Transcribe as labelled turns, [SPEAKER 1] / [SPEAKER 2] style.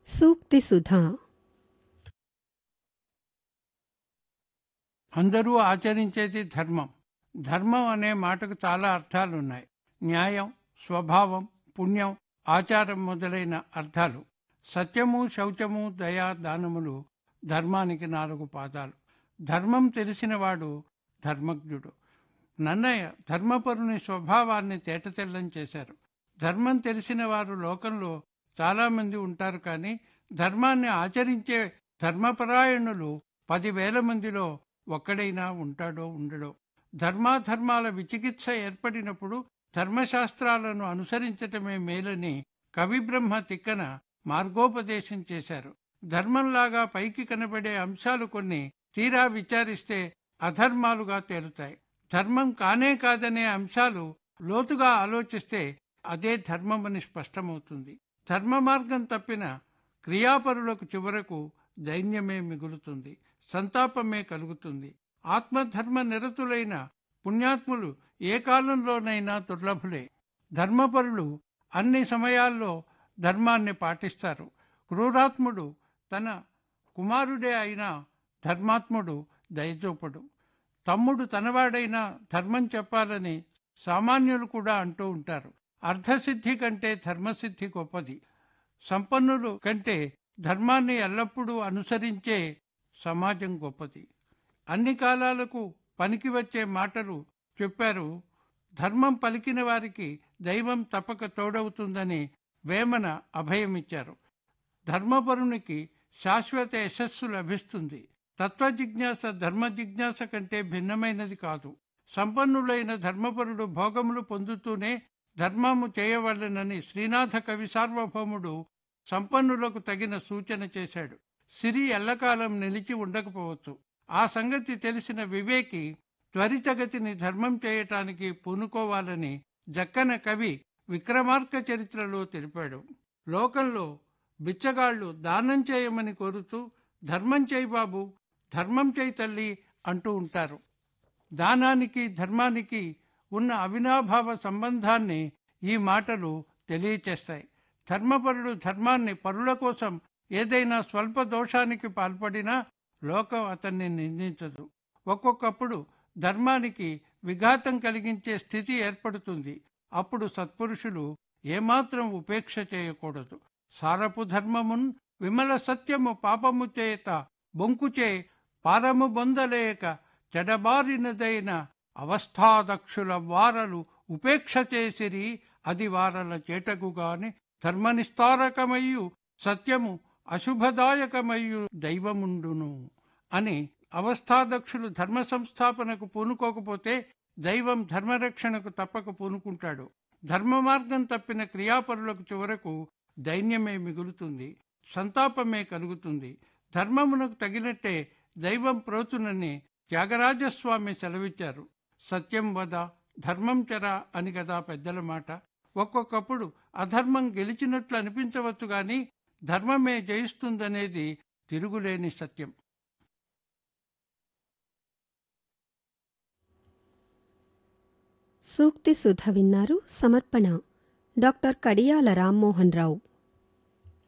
[SPEAKER 1] సూక్తి సుధా
[SPEAKER 2] అందరూ ఆచరించేది ధర్మం ధర్మం అనే మాటకు చాలా అర్థాలున్నాయి న్యాయం స్వభావం పుణ్యం ఆచారం మొదలైన అర్థాలు సత్యము శౌచము దయా దానములు ధర్మానికి నాలుగు పాదాలు ధర్మం తెలిసినవాడు ధర్మజ్ఞుడు నన్నయ్య ధర్మపరుని స్వభావాన్ని తేటతెల్లం చేశారు ధర్మం తెలిసిన వారు లోకంలో చాలామంది ఉంటారు కానీ ధర్మాన్ని ఆచరించే ధర్మపరాయణులు పదివేల మందిలో ఒక్కడైనా ఉంటాడో ఉండడో ధర్మాధర్మాల విచికిత్స ఏర్పడినప్పుడు ధర్మశాస్త్రాలను అనుసరించటమే మేలని కవిబ్రహ్మ తిక్కన మార్గోపదేశం చేశారు ధర్మంలాగా పైకి కనబడే అంశాలు కొన్ని తీరా విచారిస్తే అధర్మాలుగా తేలుతాయి ధర్మం కానే కాదనే అంశాలు లోతుగా ఆలోచిస్తే అదే ధర్మమని స్పష్టమవుతుంది ధర్మ మార్గం తప్పిన క్రియాపరులకు చివరకు దైన్యమే మిగులుతుంది సంతాపమే కలుగుతుంది ఆత్మధర్మ నిరతులైన పుణ్యాత్ములు ఏ కాలంలోనైనా దుర్లభులే ధర్మపరులు అన్ని సమయాల్లో ధర్మాన్ని పాటిస్తారు క్రూరాత్ముడు తన కుమారుడే అయినా ధర్మాత్ముడు దయచూపడు తమ్ముడు తనవాడైనా ధర్మం చెప్పాలని సామాన్యులు కూడా అంటూ ఉంటారు అర్థసిద్ధి కంటే ధర్మసిద్ధి గొప్పది సంపన్నులు కంటే ధర్మాన్ని ఎల్లప్పుడూ అనుసరించే సమాజం గొప్పది అన్ని కాలాలకు పనికి వచ్చే మాటలు చెప్పారు ధర్మం పలికిన వారికి దైవం తప్పక తోడవుతుందని వేమన అభయమిచ్చారు ధర్మపరునికి శాశ్వత యశస్సు లభిస్తుంది తత్వ జిజ్ఞాస ధర్మ జిజ్ఞాస కంటే భిన్నమైనది కాదు సంపన్నులైన ధర్మపరుడు భోగములు పొందుతూనే ధర్మము చేయవలెనని శ్రీనాథ కవి సార్వభౌముడు సంపన్నులకు తగిన సూచన చేశాడు సిరి ఎల్లకాలం నిలిచి ఉండకపోవచ్చు ఆ సంగతి తెలిసిన వివేకి త్వరితగతిని ధర్మం చేయటానికి పూనుకోవాలని జక్కన కవి విక్రమార్క చరిత్రలో తెలిపాడు లోకంలో బిచ్చగాళ్లు దానం చేయమని కోరుతూ ధర్మం చేయి బాబు ధర్మం చేయి తల్లి అంటూ ఉంటారు దానానికి ధర్మానికి ఉన్న అవినాభావ సంబంధాన్ని ఈ మాటలు తెలియచేస్తాయి ధర్మపరుడు ధర్మాన్ని పరుల కోసం ఏదైనా స్వల్ప దోషానికి పాల్పడినా లోకం అతన్ని నిందించదు ఒక్కొక్కప్పుడు ధర్మానికి విఘాతం కలిగించే స్థితి ఏర్పడుతుంది అప్పుడు సత్పురుషులు ఏమాత్రం ఉపేక్ష చేయకూడదు సారపు ధర్మమున్ విమల సత్యము పాపము చేత బొంకుచే పారము బొందలేక చెడబారినదైన అవస్థాదక్షుల వారలు ఉపేక్ష చేసిరి అది వారల చేటకుగాని ధర్మనిస్తారకమయ్యు సత్యము అశుభదాయకమయ్యు దైవముండును అని అవస్థాదక్షులు ధర్మ సంస్థాపనకు పూనుకోకపోతే దైవం ధర్మరక్షణకు తప్పక పూనుకుంటాడు ధర్మ మార్గం తప్పిన క్రియాపరులకు చివరకు దైన్యమే మిగులుతుంది సంతాపమే కలుగుతుంది ధర్మమునకు తగినట్టే దైవం ప్రోచునని త్యాగరాజస్వామి సెలవిచ్చారు సత్యం వద ధర్మం చెర అని కదా పెద్దల మాట ఒక్కొక్కప్పుడు అధర్మం గెలిచినట్లు అనిపించవచ్చు గాని ధర్మమే జయిస్తుందనేది తిరుగులేని సత్యం
[SPEAKER 1] సూక్తి సుధ విన్నారు సమర్పణ డాక్టర్ కడియాల రామ్మోహన్ రావు